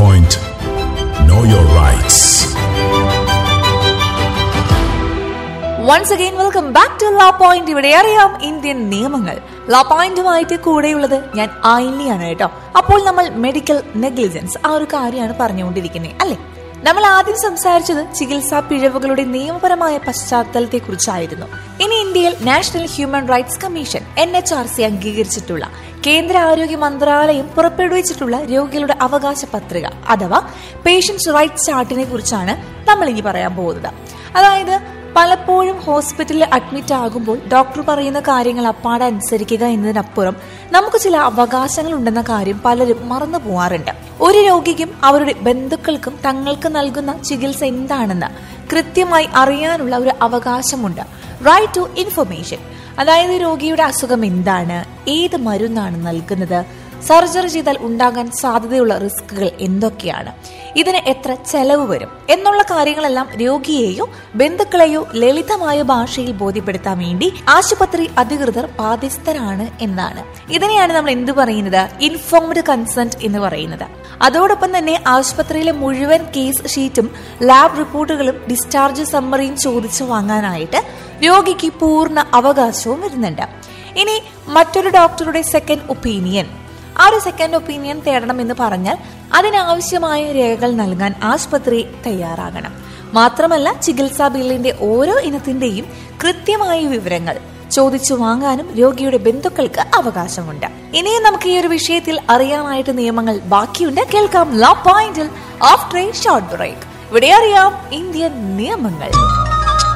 Point. Know your rights. Once again welcome back to law point ഇവിടെ അറിയാം Indian നിയമങ്ങൾ ലാ പോയിന്റുമായിട്ട് കൂടെയുള്ളത് ഞാൻ ആയില്ലിയാണ് കേട്ടോ അപ്പോൾ നമ്മൾ മെഡിക്കൽ നെഗ്ലിജൻസ് ആ ഒരു കാര്യമാണ് പറഞ്ഞുകൊണ്ടിരിക്കുന്നത് അല്ലേ നമ്മൾ ആദ്യം സംസാരിച്ചത് ചികിത്സാ പിഴവുകളുടെ നിയമപരമായ പശ്ചാത്തലത്തെ കുറിച്ചായിരുന്നു ഇനി ഇന്ത്യയിൽ National Human Rights Commission N H R C അംഗീകരിച്ചിട്ടുള്ള കേന്ദ്ര ആരോഗ്യ മന്ത്രാലയം പുറപ്പെടുവിച്ചിട്ടുള്ള രോഗികളുടെ അവകാശ പത്രിക അഥവാ പേഷ്യൻസ് റൈറ്റ്സ് ചാർട്ടിനെ കുറിച്ചാണ് നമ്മൾ ഇനി പറയാൻ പോകുന്നത് അതായത് പലപ്പോഴും ഹോസ്പിറ്റലിൽ അഡ്മിറ്റ് ആകുമ്പോൾ ഡോക്ടർ പറയുന്ന കാര്യങ്ങൾ അപ്പാടെ അനുസരിക്കുക എന്നതിനപ്പുറം നമുക്ക് ചില അവകാശങ്ങൾ ഉണ്ടെന്ന കാര്യം പലരും മറന്നു പോവാറുണ്ട് ഒരു രോഗിക്കും അവരുടെ ബന്ധുക്കൾക്കും തങ്ങൾക്ക് നൽകുന്ന ചികിത്സ എന്താണെന്ന് കൃത്യമായി അറിയാനുള്ള ഒരു അവകാശമുണ്ട് റൈറ്റ് ടു ഇൻഫർമേഷൻ അതായത് രോഗിയുടെ അസുഖം എന്താണ് ഏത് മരുന്നാണ് നൽകുന്നത് സർജറി ചെയ്താൽ ഉണ്ടാകാൻ സാധ്യതയുള്ള റിസ്കുകൾ എന്തൊക്കെയാണ് ഇതിന് എത്ര ചെലവ് വരും എന്നുള്ള കാര്യങ്ങളെല്ലാം രോഗിയെയോ ബന്ധുക്കളെയോ ലളിതമായ ഭാഷയിൽ ബോധ്യപ്പെടുത്താൻ വേണ്ടി ആശുപത്രി അധികൃതർ ബാധ്യസ്ഥരാണ് എന്നാണ് ഇതിനെയാണ് നമ്മൾ എന്ത് പറയുന്നത് ഇൻഫോംഡ് കൺസെന്റ് എന്ന് പറയുന്നത് അതോടൊപ്പം തന്നെ ആശുപത്രിയിലെ മുഴുവൻ കേസ് ഷീറ്റും ലാബ് റിപ്പോർട്ടുകളും ഡിസ്ചാർജ് സമ്മറിയും ചോദിച്ചു വാങ്ങാനായിട്ട് രോഗിക്ക് പൂർണ്ണ അവകാശവും വരുന്നുണ്ട് ഇനി മറ്റൊരു ഡോക്ടറുടെ സെക്കൻഡ് ഒപ്പീനിയൻ ആ ഒരു സെക്കൻഡ് ഒപ്പീനിയൻ തേടണം എന്ന് പറഞ്ഞാൽ അതിനാവശ്യമായ രേഖകൾ നൽകാൻ ആശുപത്രി തയ്യാറാകണം മാത്രമല്ല ചികിത്സാ ബില്ലിന്റെ ഓരോ ഇനത്തിന്റെയും കൃത്യമായ വിവരങ്ങൾ ചോദിച്ചു വാങ്ങാനും രോഗിയുടെ ബന്ധുക്കൾക്ക് അവകാശമുണ്ട് ഇനിയും നമുക്ക് ഈ ഒരു വിഷയത്തിൽ അറിയാനായിട്ട് നിയമങ്ങൾ ബാക്കിയുണ്ട് കേൾക്കാം ലോ പോയിന്റിൽ ആഫ്റ്റർ എ ഷോർട്ട് ബ്രേക്ക് ഇവിടെ അറിയാം ഇന്ത്യൻ നിയമങ്ങൾ